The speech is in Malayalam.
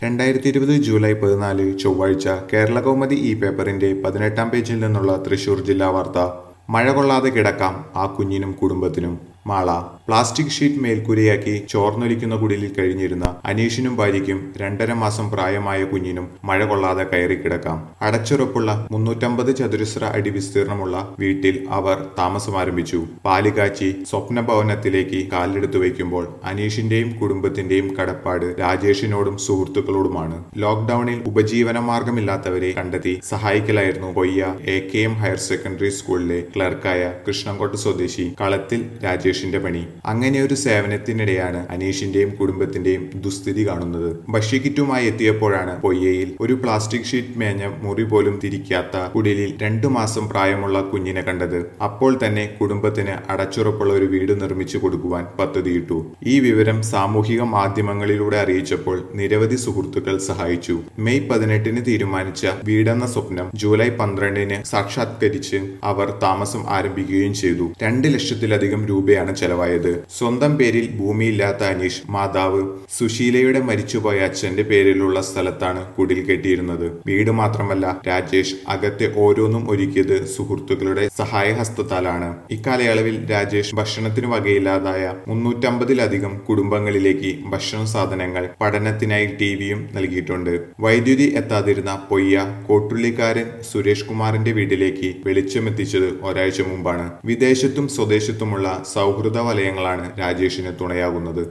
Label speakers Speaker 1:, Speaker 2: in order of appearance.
Speaker 1: രണ്ടായിരത്തി ഇരുപത് ജൂലൈ പതിനാല് ചൊവ്വാഴ്ച കേരള കൗമുദി ഈ പേപ്പറിന്റെ പതിനെട്ടാം പേജിൽ നിന്നുള്ള തൃശൂർ ജില്ലാ വാർത്ത മഴ കൊള്ളാതെ കിടക്കാം ആ കുഞ്ഞിനും കുടുംബത്തിനും മാള പ്ലാസ്റ്റിക് ഷീറ്റ് മേൽക്കൂരയാക്കി ചോർന്നൊലിക്കുന്ന കുടിലിൽ കഴിഞ്ഞിരുന്ന അനീഷിനും ഭാര്യയ്ക്കും രണ്ടര മാസം പ്രായമായ കുഞ്ഞിനും മഴ കൊള്ളാതെ കയറി കിടക്കാം അടച്ചുറപ്പുള്ള മുന്നൂറ്റമ്പത് ചതുരശ്ര അടി വിസ്തീർണമുള്ള വീട്ടിൽ അവർ താമസം ആരംഭിച്ചു പാലുകാച്ചി സ്വപ്ന ഭവനത്തിലേക്ക് കാലെടുത്തു വയ്ക്കുമ്പോൾ അനീഷിന്റെയും കുടുംബത്തിന്റെയും കടപ്പാട് രാജേഷിനോടും സുഹൃത്തുക്കളോടുമാണ് ലോക്ക്ഡൌണിൽ ഉപജീവന മാർഗമില്ലാത്തവരെ കണ്ടെത്തി സഹായിക്കലായിരുന്നു Koyya A K M higher secondary സ്കൂളിലെ ക്ലർക്കായ കൃഷ്ണൻകോട്ട് സ്വദേശി കളത്തിൽ രാജേഷിന്റെ പണി അങ്ങനെ ഒരു സേവനത്തിനിടെയാണ് അനീഷിന്റെയും കുടുംബത്തിന്റെയും ദുസ്ഥിതി കാണുന്നത് ഭക്ഷ്യക്കിറ്റുമായി എത്തിയപ്പോഴാണ് പൊയ്യയിൽ ഒരു പ്ലാസ്റ്റിക് ഷീറ്റ് മേഞ്ഞ മുറി പോലും തിരിക്കാത്ത കുടിലിൽ രണ്ടു മാസം പ്രായമുള്ള കുഞ്ഞിനെ കണ്ടത് അപ്പോൾ തന്നെ കുടുംബത്തിന് അടച്ചുറപ്പുള്ള ഒരു വീട് നിർമ്മിച്ചു കൊടുക്കുവാൻ പദ്ധതിയിട്ടു ഈ വിവരം സാമൂഹിക മാധ്യമങ്ങളിലൂടെ അറിയിച്ചപ്പോൾ നിരവധി സുഹൃത്തുക്കൾ സഹായിച്ചു മെയ് പതിനെട്ടിന് തീരുമാനിച്ച വീടെന്ന സ്വപ്നം ജൂലൈ പന്ത്രണ്ടിന് സാക്ഷാത്കരിച്ച് അവർ താമസം ആരംഭിക്കുകയും ചെയ്തു രണ്ട് ലക്ഷത്തിലധികം രൂപയാണ് ചെലവായത് സ്വന്തം പേരിൽ ഭൂമിയില്ലാത്ത അനീഷ് മാതാവ് സുശീലയുടെ മരിച്ചുപോയ അച്ഛന്റെ പേരിലുള്ള സ്ഥലത്താണ് കുടിൽ കെട്ടിയിരുന്നത് വീട് മാത്രമല്ല രാജേഷ് അകത്തെ ഓരോന്നും ഒരുക്കിയത് സുഹൃത്തുക്കളുടെ സഹായഹസ്തത്താലാണ് ഇക്കാലയളവിൽ രാജേഷ് ഭക്ഷണത്തിന് വകയില്ലാതായ മുന്നൂറ്റമ്പതിലധികം കുടുംബങ്ങളിലേക്ക് ഭക്ഷണ സാധനങ്ങൾ പഠനത്തിനായി ടിവിയും നൽകിയിട്ടുണ്ട് വൈദ്യുതി എത്താതിരുന്ന പൊയ്യ കോട്ടുള്ളിക്കാരൻ സുരേഷ് കുമാറിന്റെ വീട്ടിലേക്ക് വെളിച്ചമെത്തിച്ചത് ഒരാഴ്ച മുമ്പാണ് വിദേശത്തും സ്വദേശത്തുമുള്ള സൗഹൃദ വലയങ്ങളാണ് രാജേഷിന് തുണയാകുന്നത്